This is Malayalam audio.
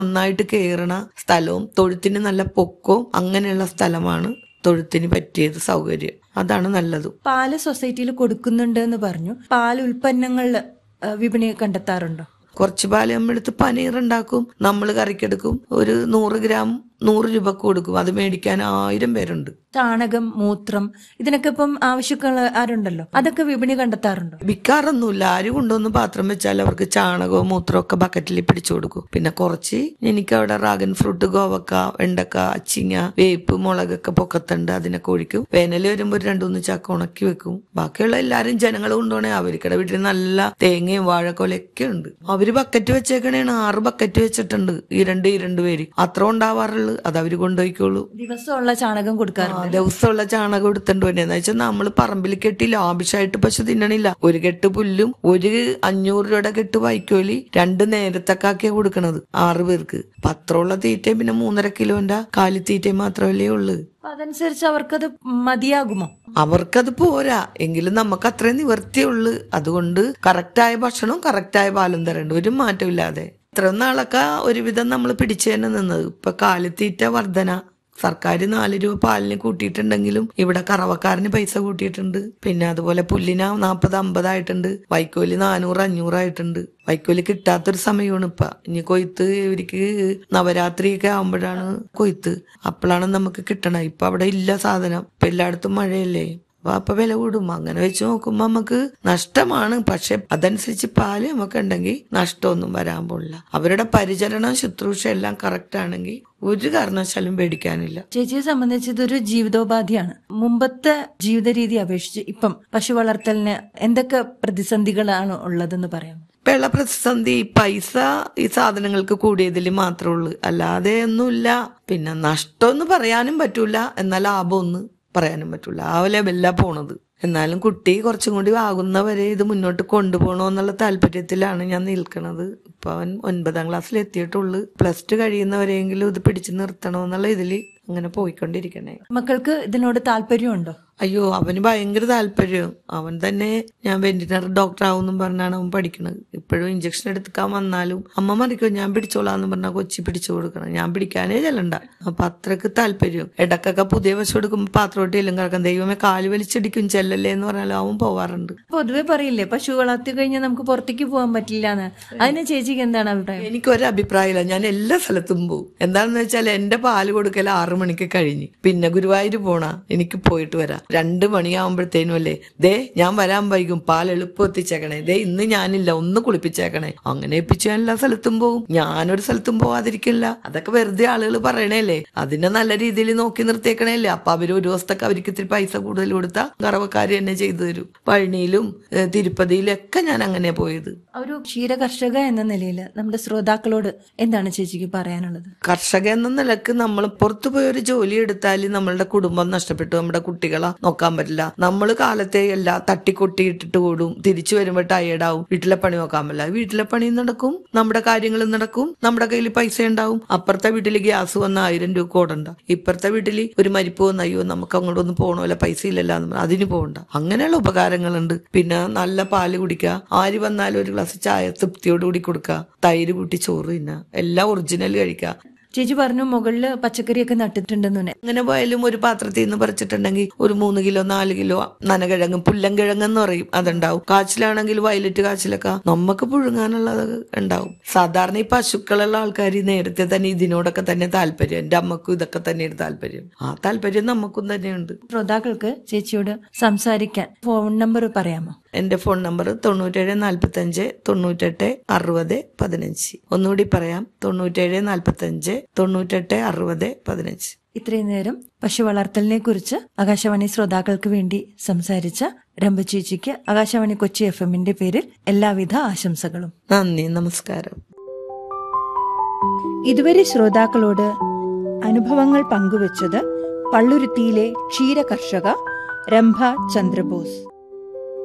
നന്നായിട്ട് കയറണ സ്ഥലവും തൊഴുത്തിന് നല്ല പൊക്കവും അങ്ങനെയുള്ള സ്ഥലമാണ് തൊഴുത്തിന് പറ്റിയത് സൗകര്യം അതാണ് നല്ലത് പാല് സൊസൈറ്റിയിൽ കൊടുക്കുന്നുണ്ട് എന്ന് പറഞ്ഞു പാൽ ഉൽപ്പന്നങ്ങളിൽ വിപണി കണ്ടെത്താറുണ്ടോ കുറച്ച് പാല് നമ്മളെടുത്ത് പനീർ ഉണ്ടാക്കും നമ്മൾ കറിക്കെടുക്കും ഒരു നൂറ് ഗ്രാം നൂറ് രൂപക്ക് കൊടുക്കും അത് മേടിക്കാൻ ആയിരം പേരുണ്ട് ചാണകം മൂത്രം ഇതിനൊക്കെ ഇപ്പം ആവശ്യമുള്ള ആരുണ്ടല്ലോ അതൊക്കെ വിപണി കണ്ടെത്താറുണ്ടോ വിൽക്കാറൊന്നുമില്ല ആരും കൊണ്ടുവന്ന് പാത്രം വെച്ചാൽ അവർക്ക് ചാണകവും മൂത്രവും ഒക്കെ ബക്കറ്റിൽ പിടിച്ചു കൊടുക്കും പിന്നെ കുറച്ച് എനിക്ക് അവിടെ റാഗൻ ഫ്രൂട്ട് ഗോവക്ക വെണ്ടക്ക അച്ചിങ്ങ വേപ്പ് മുളകൊക്കെ പൊക്കത്തുണ്ട് അതിനൊക്കെ ഒഴിക്കും വേനൽ വരുമ്പോൾ ഒരു രണ്ടു ചക്ക ഉണക്കി വെക്കും ബാക്കിയുള്ള എല്ലാരും ജനങ്ങൾ കൊണ്ടുപോകണേ അവർക്കിടെ വീട്ടിൽ നല്ല തേങ്ങയും വാഴക്കൊലയൊക്കെ ഉണ്ട് അവര് ബക്കറ്റ് വെച്ചേക്കണേണ് ആറ് ബക്കറ്റ് വെച്ചിട്ടുണ്ട് ഈ രണ്ട് ഈ രണ്ട് പേര് അത്ര ഉണ്ടാവാറുള്ളു അത് അവര് കൊണ്ടുപോയിക്കോളൂ ദിവസമുള്ള ചാണകം കൊടുക്കാറുണ്ട് ആ, ദിവസമുള്ള ചാണകം എടുത്തോണ്ട് വന്നെ എന്ന് വെച്ചാൽ നമ്മൾ പറമ്പിൽ കെട്ടി ലാഭിഷായിട്ട് പശു തിന്നണില്ല ഒരു കെട്ട് പുല്ലും ഒരു അഞ്ഞൂറ് രൂപയുടെ കെട്ട് വൈക്കോലി രണ്ട് നേരത്തൊക്കെ ആക്കിയാ കൊടുക്കണത് ആറ് പേർക്ക് പത്രമുള്ള തീറ്റയും പിന്നെ മൂന്നര കിലോന്റെ കാലിത്തീറ്റയും മാത്രമല്ലേ ഉള്ളു അപ്പൊ അതനുസരിച്ച് അവർക്കത് മതിയാകുമോ അവർക്കത് പോരാ എങ്കിലും നമുക്ക് അത്രയും നിവർത്തിയുള്ളു അതുകൊണ്ട് കറക്റ്റായ ഭക്ഷണവും കറക്റ്റായ പാലും തരണ്ട് ഒരു മാറ്റവും ഇല്ലാതെ ഇത്ര നാളൊക്കെ ഒരുവിധം നമ്മൾ പിടിച്ചു തന്നെ നിന്നത് ഇപ്പൊ കാലിത്തീറ്റ വർധന സർക്കാർ നാല് രൂപ പാലിന് കൂട്ടിയിട്ടുണ്ടെങ്കിലും ഇവിടെ കറവക്കാരന് പൈസ കൂട്ടിയിട്ടുണ്ട് പിന്നെ അതുപോലെ പുല്ലിന് നാൽപ്പത് അമ്പതായിട്ടുണ്ട് വൈക്കോല് നാനൂറ് അഞ്ഞൂറായിട്ടുണ്ട് വൈക്കോല് കിട്ടാത്തൊരു സമയമാണ് ഇപ്പൊ ഇനി കൊയ്ത്ത് ഇവർക്ക് നവരാത്രിയൊക്കെ ആവുമ്പോഴാണ് കൊയ്ത്ത് അപ്പോഴാണ് നമുക്ക് കിട്ടണത് ഇപ്പൊ അവിടെ ഇല്ല സാധനം ഇപ്പൊ എല്ലായിടത്തും മഴയല്ലേ അപ്പൊ അപ്പൊ വില കൂടും അങ്ങനെ വെച്ച് നോക്കുമ്പോ നമുക്ക് നഷ്ടമാണ് പക്ഷെ അതനുസരിച്ച് പാല് നമുക്ക് ഉണ്ടെങ്കിൽ നഷ്ടമൊന്നും വരാൻ പോണില്ല അവരുടെ പരിചരണം ശുശ്രൂഷ എല്ലാം കറക്റ്റ് ആണെങ്കിൽ ഒരു കാരണവശാലും പേടിക്കാനില്ല ചേച്ചിയെ സംബന്ധിച്ച് ഇതൊരു ജീവിതോപാധിയാണ് മുമ്പത്തെ ജീവിത രീതി അപേക്ഷിച്ച് ഇപ്പം പശു വളർത്തലിന് എന്തൊക്കെ പ്രതിസന്ധികളാണ് ഉള്ളതെന്ന് പറയാം വെള്ള പ്രതിസന്ധി പൈസ ഈ സാധനങ്ങൾക്ക് കൂടിയതിൽ മാത്രമേ ഉള്ളൂ അല്ലാതെ ഒന്നുമില്ല പിന്നെ നഷ്ടമൊന്നും പറയാനും പറ്റൂല എന്നാൽ ലാഭമൊന്നും പറയാനും പറ്റൂല ആ ലെവലിലാ പോണത് എന്നാലും കുട്ടി കുറച്ചും കൂടി ആകുന്നവരെ ഇത് മുന്നോട്ട് കൊണ്ടുപോകണോ എന്നുള്ള താല്പര്യത്തിലാണ് ഞാൻ നിൽക്കണത് ഇപ്പൊ അവൻ ഒൻപതാം ക്ലാസ്സിൽ എത്തിയിട്ടുള്ളു പ്ലസ് ടു കഴിയുന്നവരെങ്കിലും ഇത് പിടിച്ചു നിർത്തണോ എന്നുള്ള ഇതിൽ അങ്ങനെ പോയിക്കൊണ്ടിരിക്കണേ മക്കൾക്ക് ഇതിനോട് താല്പര്യമുണ്ടോ അയ്യോ അവന് ഭയങ്കര താല്പര്യം അവൻ തന്നെ ഞാൻ വെന്റിനറി ഡോക്ടർ ആവുമെന്നും പറഞ്ഞാണ് അവൻ പഠിക്കണത് ഇപ്പോഴും ഇഞ്ചക്ഷൻ എടുക്കാൻ വന്നാലും അമ്മ മറിക്കോ ഞാൻ പിടിച്ചോളാന്ന് പറഞ്ഞാൽ കൊച്ചി പിടിച്ചു കൊടുക്കണം ഞാൻ പിടിക്കാനേ ചെല്ലണ്ട അപ്പൊ അത്രക്ക് താല്പര്യം ഇടക്കൊക്കെ പുതിയ പശു എടുക്കുമ്പോൾ പാത്രോട്ട് എല്ലാം കിടക്കാം ദൈവമേ കാല് വലിച്ചിടിക്കും ചെല്ലല്ലേ എന്ന് പറഞ്ഞാൽ അവൻ പോവാറുണ്ട് പൊതുവെ പറയില്ലേ പശു വളർത്തി കഴിഞ്ഞാൽ നമുക്ക് പുറത്തേക്ക് പോകാൻ പറ്റില്ല എന്ന് അതിന് ചേച്ചിക്ക് എന്താണ് അഭിപ്രായം എനിക്കൊരു അഭിപ്രായമില്ല ഞാൻ എല്ലാ സ്ഥലത്തും പോകും എന്താണെന്ന് വെച്ചാൽ എന്റെ പാല് കൊടുക്കൽ ആറു മണിക്ക് കഴിഞ്ഞ് പിന്നെ ഗുരുവായൂർ പോണ എനിക്ക് പോയിട്ട് വരാം രണ്ട് മണിയാവുമ്പോഴത്തേനും അല്ലേ ദേ ഞാൻ വരാൻ വൈകും പാൽ എളുപ്പം എത്തിച്ചേക്കണേ ദേ ഇന്ന് ഞാനില്ല ഒന്ന് കുളിപ്പിച്ചേക്കണേ അങ്ങനെ ഏൽപ്പിച്ച് ഞാൻ എല്ലാ സ്ഥലത്തും പോകും ഞാനൊരു സ്ഥലത്തും പോവാതിരിക്കില്ല അതൊക്കെ വെറുതെ ആളുകൾ പറയണേല്ലേ അതിനെ നല്ല രീതിയിൽ നോക്കി നിർത്തിയേക്കണേല്ലേ അപ്പൊ അവര് ഒരു ദിവസത്തൊക്കെ അവർക്ക് ഇത്തിരി പൈസ കൂടുതൽ കൊടുത്താൽ കറവക്കാര് തന്നെ ചെയ്തു തരും പഴനിയിലും ഏഹ്, തിരുപ്പതിയിലും ഒക്കെ ഞാൻ അങ്ങനെ പോയത് ഒരു ക്ഷീര കർഷക എന്ന നിലയിൽ നമ്മുടെ ശ്രോതാക്കളോട് എന്താണ് ചേച്ചിക്ക് പറയാനുള്ളത് കർഷക എന്ന നിലക്ക് നമ്മൾ പുറത്തു പോയി ഒരു ജോലി എടുത്താൽ നമ്മളുടെ കുടുംബം നഷ്ടപ്പെട്ടു നമ്മുടെ കുട്ടികളെ നോക്കാൻ പറ്റില്ല നമ്മൾ കാലത്തെ എല്ലാം തട്ടിക്കൊട്ടിയിട്ടിട്ട് കൂടും തിരിച്ചു വരുമ്പോൾ ടയേർഡാവും വീട്ടിലെ പണി നോക്കാൻ പറ്റില്ല വീട്ടിലെ പണി നടക്കും നമ്മുടെ കാര്യങ്ങൾ നടക്കും നമ്മുടെ കയ്യിൽ പൈസ ഉണ്ടാവും അപ്പുറത്തെ വീട്ടിൽ ഗ്യാസ് വന്ന ആയിരം രൂപ ഓടണ്ട ഇപ്പുറത്തെ വീട്ടിൽ ഒരു മരിപ്പ് വന്ന അയ്യോ നമുക്ക് അങ്ങോട്ടൊന്നും പോകണമല്ല പൈസ ഇല്ലല്ലോ എന്ന് പറഞ്ഞ് അതിന് പോകണ്ട അങ്ങനെയുള്ള ഉപകാരങ്ങളുണ്ട് പിന്നെ നല്ല പാല് കുടിക്കുക ആര് വന്നാലും ഒരു ഗ്ലാസ് ചായ തൃപ്തിയോട് കൂടി കൊടുക്കുക തൈര് കൂട്ടി ചോറ് തിന്നുക എല്ലാം ഒറിജിനൽ കഴിക്കുക ചേച്ചി പറഞ്ഞു മുകളില് പച്ചക്കറിയൊക്കെ നട്ടിട്ടുണ്ടെന്ന് തന്നെ അങ്ങനെ പോയാലും ഒരു പാത്രത്തിൽ നിന്ന് പറിച്ചിട്ടുണ്ടെങ്കിൽ ഒരു മൂന്ന് കിലോ നാല് കിലോ നനകിഴങ്ങ് പുല്ലൻകിഴങ്ങ് എന്ന് പറയും അതുണ്ടാവും കാച്ചിലാണെങ്കിൽ വയലറ്റ് കാച്ചിലൊക്കെ നമുക്ക് പുഴുങ്ങാനുള്ളത് ഉണ്ടാവും സാധാരണ ഈ പശുക്കളുള്ള ആൾക്കാർ നേരത്തെ തന്നെ ഇതിനോടൊക്കെ തന്നെ താല്പര്യം എന്റെ അമ്മക്കും ഇതൊക്കെ തന്നെയാണ് താല്പര്യം ആ താല്പര്യം നമുക്കും തന്നെയുണ്ട് ശ്രോതാക്കൾക്ക് ചേച്ചിയോട് സംസാരിക്കാൻ ഫോൺ നമ്പർ പറയാമോ എന്റെ ഫോൺ നമ്പർ തൊണ്ണൂറ്റേഴ് നാൽപ്പത്തഞ്ച് തൊണ്ണൂറ്റെട്ട് അറുപത് പതിനഞ്ച് ഒന്നുകൂടി പറയാം തൊണ്ണൂറ്റേഴ് നാൽപ്പത്തഞ്ച് തൊണ്ണൂറ്റെട്ട് അറുപത് പതിനഞ്ച് ഇത്രയും നേരം പശു വളർത്തലിനെ കുറിച്ച് ആകാശവാണി ശ്രോതാക്കൾക്ക് വേണ്ടി സംസാരിച്ച രംഭ ചേച്ചിക്ക് ആകാശവാണി കൊച്ചി എഫ് എമ്മിന്റെ പേരിൽ എല്ലാവിധ ആശംസകളും നന്ദി നമസ്കാരം ഇതുവരെ ശ്രോതാക്കളോട് അനുഭവങ്ങൾ പങ്കുവച്ചത് പള്ളുരുത്തിയിലെ ക്ഷീര കർഷക രംഭ ചന്ദ്രബോസ്